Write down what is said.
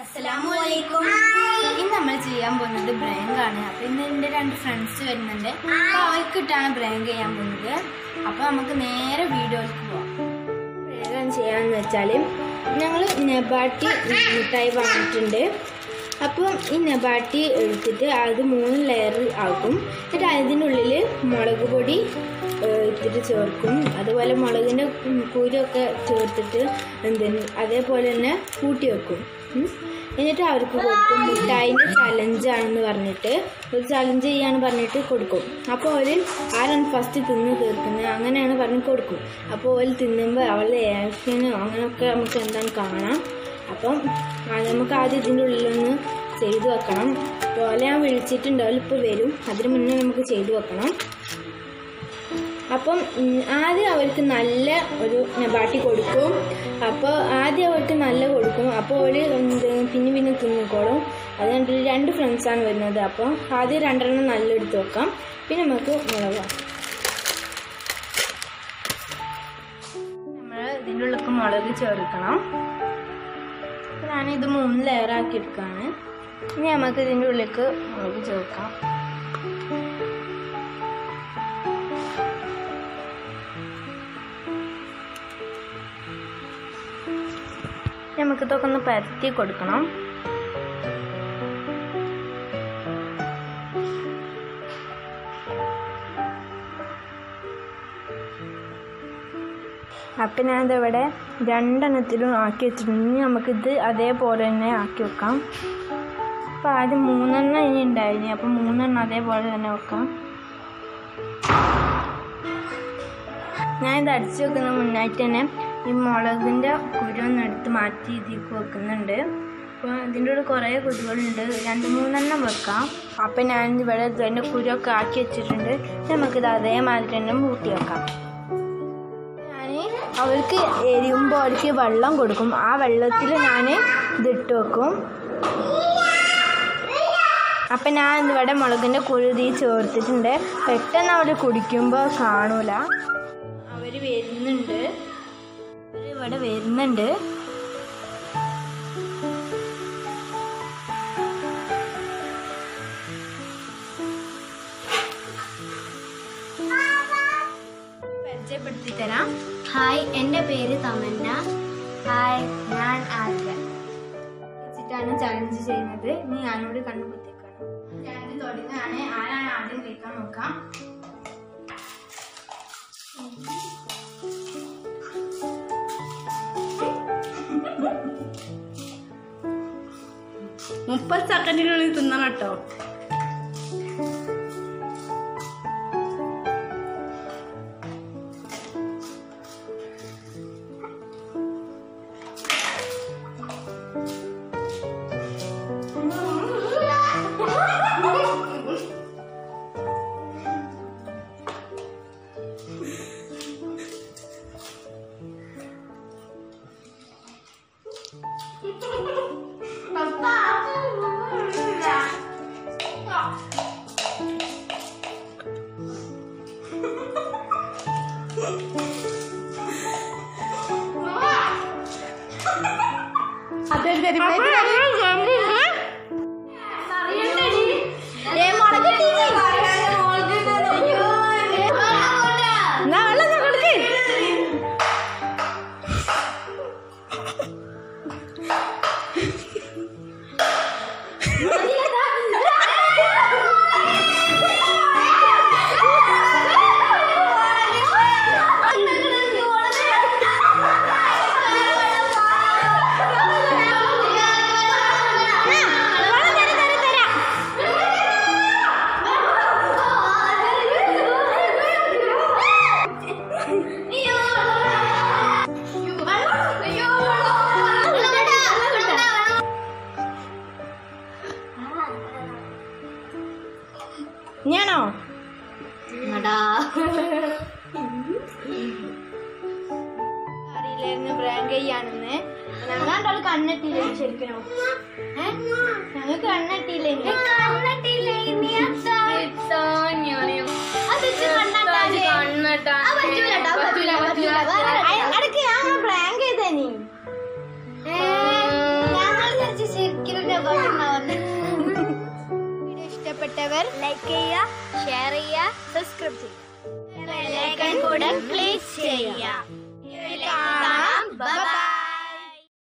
അസ്സലാമലൈക്കും ഇന്ന് നമ്മൾ ചെയ്യാൻ പോകുന്നത് ബ്രാങ്ക് ആണ് അപ്പൊ ഇന്ന് എന്റെ രണ്ട് ഫ്രണ്ട്സ് വരുന്നുണ്ട് അപ്പൊ അവർക്കിട്ടാണ് ബ്രാങ്ക് ചെയ്യാൻ പോകുന്നത് അപ്പൊ നമുക്ക് നേരെ വീഡിയോയിലേക്ക് പോവാം ബ്രാങ്ക് ചെയ്യാന്ന് വെച്ചാല് ഞങ്ങൾ നെബാട്ടി മിഠായി വാങ്ങിയിട്ടുണ്ട് അപ്പം ഈ നെബാട്ടി എടുത്തിട്ട് അത് മൂന്ന് ലെയർ ആക്കും എന്നിട്ട് അതിനുള്ളിൽ മുളക് പൊടി ഏഹ്, ഇത്തിരി ചേർക്കും അതുപോലെ മുളകിൻ്റെ കുരുമൊക്കെ ചേർത്തിട്ട് എന്തിന് അതേപോലെ തന്നെ കൂട്ടി വെക്കും ഉം. എന്നിട്ട് അവർക്ക് കൊടുക്കും മിഠായിൻ്റെ ചലഞ്ചാണെന്ന് പറഞ്ഞിട്ട് ഒരു ചലഞ്ച് ചെയ്യാന്ന് പറഞ്ഞിട്ട് കൊടുക്കും അപ്പോൾ അവർ ആരാണ് ഫസ്റ്റ് തിന്ന് തീർക്കുന്നത് അങ്ങനെയാണ് പറഞ്ഞ് കൊടുക്കും അപ്പോൾ അവർ തിന്നുമ്പോൾ അവളുടെ ആക്ഷനും അങ്ങനെയൊക്കെ നമുക്ക് എന്താണ് കാണാം അപ്പം ആ, നമുക്ക് ആദ്യം ഇതിൻ്റെ ഉള്ളിലൊന്ന് ചെയ്തു വെക്കണം പോലെ ഞാൻ വിളിച്ചിട്ടുണ്ട് അവളിപ്പോൾ വരും അതിന് മുന്നേ നമുക്ക് ചെയ്തു വെക്കണം അപ്പം ഉം, ആദ്യം അവർക്ക് നല്ല ഒരു നബാട്ടി കൊടുക്കും അപ്പോൾ ആദ്യം അവർക്ക് നല്ല കൊടുക്കും അപ്പോൾ അവർ എന്ത് പിന്നെ പിന്നെ തിന്നിക്കോളും അത് കണ്ടിട്ട് രണ്ട് ഫ്രണ്ട്സാണ് വരുന്നത് അപ്പോൾ ആദ്യം രണ്ടെണ്ണം നല്ല എടുത്ത് വെക്കാം പിന്നെ നമുക്ക് മുളക് നമ്മൾ ഇതിൻ്റെ ഉള്ളിലേക്ക് മുളക് ചേർക്കണം ഞാനിത് മൂന്ന് ലെയർ ആക്കി എടുക്കുകയാണ് ഇനി നമുക്ക് ഇതിൻ്റെ ഉള്ളിലേക്ക് മുളക് ചേർക്കാം നമുക്ക് ഇതൊക്കെ ഒന്ന് പരത്തി കൊടുക്കണം അപ്പം ഞാനിതിവിടെ രണ്ടെണ്ണത്തിലും ആക്കി വെച്ചിട്ടുണ്ട് ഇനി നമുക്കിത് അതേപോലെ തന്നെ ആക്കി വെക്കാം അപ്പം ആദ്യം മൂന്നെണ്ണം ഇനി ഉണ്ടായിരുന്നു അപ്പം മൂന്നെണ്ണം അതേപോലെ തന്നെ വെക്കാം ഞാനിത് അടിച്ചു വെക്കുന്ന മുന്നായിട്ട് തന്നെ ഈ മുളകിൻ്റെ കുരുവൊന്ന് എടുത്ത് മാറ്റി ഇതിലേക്ക് വെക്കുന്നുണ്ട് അപ്പോൾ ഇതിൻ്റെ കൂടെ കുറേ കുരുകളുണ്ട് രണ്ട് മൂന്നെണ്ണം വെക്കാം അപ്പം ഞാൻ ഇവിടെ ഇതിൻ്റെ കുരുവൊക്കെ ആക്കി വെച്ചിട്ടുണ്ട് നമുക്കിത് അതേമാതിരി തന്നെ മൂട്ടി വെക്കാം ഞാൻ അവർക്ക് എരിയുമ്പോൾ അവർക്ക് വെള്ളം കൊടുക്കും ആ വെള്ളത്തിൽ ഞാൻ ഇതിട്ട് വെക്കും അപ്പം ഞാൻ ഇവിടെ മുളകിൻ്റെ കുരുതി ചേർത്തിട്ടുണ്ട് പെട്ടെന്ന് അവർ കുടിക്കുമ്പോൾ കാണൂല അവർ വരുന്നുണ്ട് അവര് ഇവിടെ വരുന്നുണ്ട് പരിചയപ്പെടുത്തി തരാം ഹായ് എൻ്റെ പേര് തമന്ന ഹായ് ഞാൻ ആര്യ വെച്ചിട്ടാണ് ചലഞ്ച് ചെയ്യുന്നത് ഇനി ഞാനോട് കണ്ടുപിടിക്കണം ചലഞ്ച് തുടങ്ങുകയാണ് ആരാണ് ആദ്യം കഴിക്കാൻ നോക്കാം മുപ്പത് സെക്കൻഡിനുള്ളിൽ തിന്നണം കേട്ടോ അതൊരു ഞാനോ അറിയില്ലായിരുന്നു ബ്രാങ്ക് ചെയ്യാനെന്ന് ഞങ്ങൾ കണ്ണെട്ടില്ലേ ശരിക്കും ഞങ്ങൾക്ക് കണ്ണെട്ടില്ലേ അടക്ക് ഞാൻ ബ്രാങ്ക് ചെയ്തേ നീ ഞങ്ങൾ വിചാരിച്ചു ഇഷ്ടപ്പെട്ടവർ ലൈക്ക് ചെയ്യുക ഷെയർ ചെയ്യുക സബ്സ്ക്രൈബ് ചെയ്യുക ബെല്ലൈക്കൺ കൂടെ ക്ലിക്ക് ചെയ്യുക